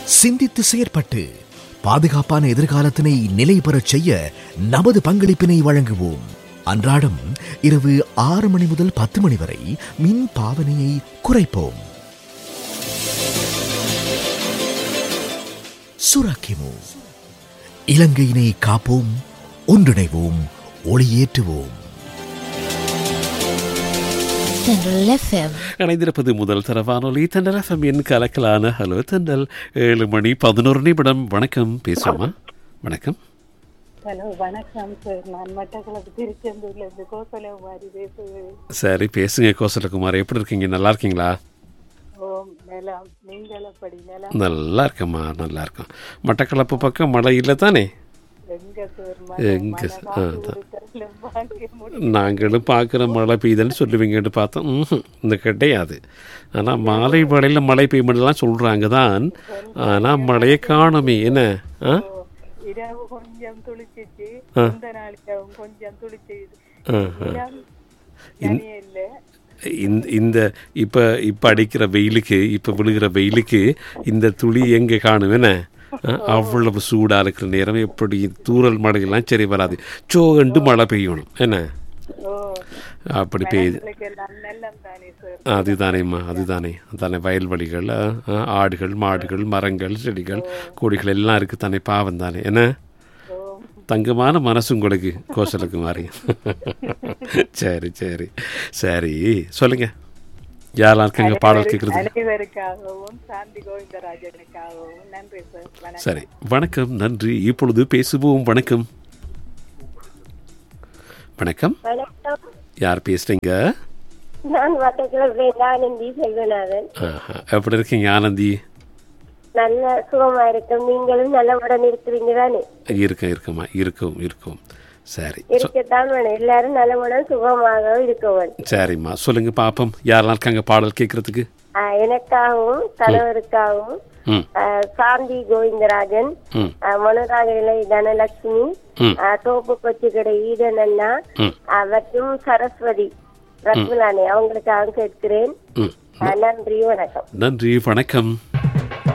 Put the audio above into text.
சிந்தித்து செயற்பட்டு பாதுகாப்பான எதிர்காலத்தினை நிலை பெறச் செய்ய நமது பங்களிப்பினை வழங்குவோம் அன்றாடம் இரவு ஆறு மணி முதல் பத்து மணி வரை மின் பாவனையை குறைப்போம் சுராக்கிமு இலங்கையினை காப்போம் ஒன்றிணைவோம் ஒளியேற்றுவோம் தென்றல் எஃப்எம் இணைந்திருப்பது முதல் தர வானொலி தென்றல் எஃப்எம் என் கலக்கலான ஹலோ தென்றல் ஏழு மணி பதினோரு நிமிடம் வணக்கம் பேசுவோமா வணக்கம் ஹலோ வணக்கம் சார் நான் மட்டக்களப்பு திருச்செந்தூர்ல இருந்து கோசலகுமாரி பேசுகிறேன் சரி பேசுங்க கோசலகுமார் எப்படி இருக்கீங்க நல்லா இருக்கீங்களா ஓம் நிலம் நீங்கள் எப்படி நிலம் நல்லா இருக்கம்மா நல்லா இருக்கும் மட்டக்களப்பு பக்கம் மழை இல்லை தானே எங்க சார் எங்க மழை சார்? ஆ, காசு தான். கொடுத்தாலும் வாங்க முடியும் நாங்களும் பார்க்குற மழை பெய்யுதுன்னு சொல்லுவீங்கன்னு பார்த்தோம் ம்ஹும், இந்த கிடையாது ஆனால் மாலை வேளையில் மழை பெய்யுமெல்லாம் சொல்கிறாங்க தான் ஆனால் மழையை காணுமே என்ன ஆ இரவு கொஞ்சம் துளிச்சிச்சு ஆ. இந்த நாளைக்கு கொஞ்சம் துளிச்சு ஆ, ஆ. இடம் தனியே இல்லை இந்த இந்த இப்போ இப்போ அடிக்கிற வெயிலுக்கு இப்போ விழுகிற வெயிலுக்கு இந்த துளி எங்கே காணும் என்ன அஹ், அவ்வளவு சூடாக இருக்கிற நேரம் எப்படி தூறல் மழையெல்லாம் சரி வராது சோகண்டு மழை பெய்யணும் என்ன ஓ அப்படி பெய்யுது உங்களுக்கு எல்லாம் நல்லம் தானே சார் அதுதானேம்மா அதுதானே அதானே வயல்வெளிகள் அஹ், ஆடுகள் மாடுகள் மரங்கள் செடிகள் கொடிகள் எல்லாம் இருக்குது தானே பாவம் தானே என்ன ஓ தங்கமான மனசு உங்களுக்கு கோசலுக்கு மாறி சரி சரி சரி சொல்லுங்க யாரெல்லாம் இருக்காங்க பாடல் கேட்குறது அனைவருக்காகவும் சாந்தி கோவிந்தராஜனுக்காகவும் நன்றி சார் வணக்கம் சரி வணக்கம் நன்றி இப்பொழுது பேசுவோம் வணக்கம் வணக்கம் வணக்கம் யார் பேசுறீங்க நான் வட்டக்கிழமை ஆனந்தி செல்வநாதன் ஆஹா. எப்படி இருக்கீங்க ஆனந்தி நல்ல சுகமா இருக்கும் நீங்களும் நல்லவுடன் இருக்கிறீங்க தானே இருக்கேன் இருக்கம்மா இருக்கும் இருக்கும் சரி சொ- இருக்கத்தான் வேணும் எல்லாரும் நல்லவுடன் சுகமாக இருக்கவன் சரிம்மா சொல்லுங்க பாப்போம் யாரெல்லாம் இருக்காங்க பாடல் கேட்கறதுக்கு எனக்காகவும் கணவருக்காகவும் ம் ஆஹ், சாந்தி கோவிந்தராஜன் ம் ஆஹ், மனோராகலை தனலட்சுமி ம். ஆஹ், தோப்பு கொச்சிக்கடை ஈடன் அண்ணா ம். ஆஹ், மற்றும் சரஸ்வதி ரத்மலானி அவங்களுக்காக கேட்கிறேன் ம் ஆஹ், நன்றி வணக்கம் நன்றி வணக்கம்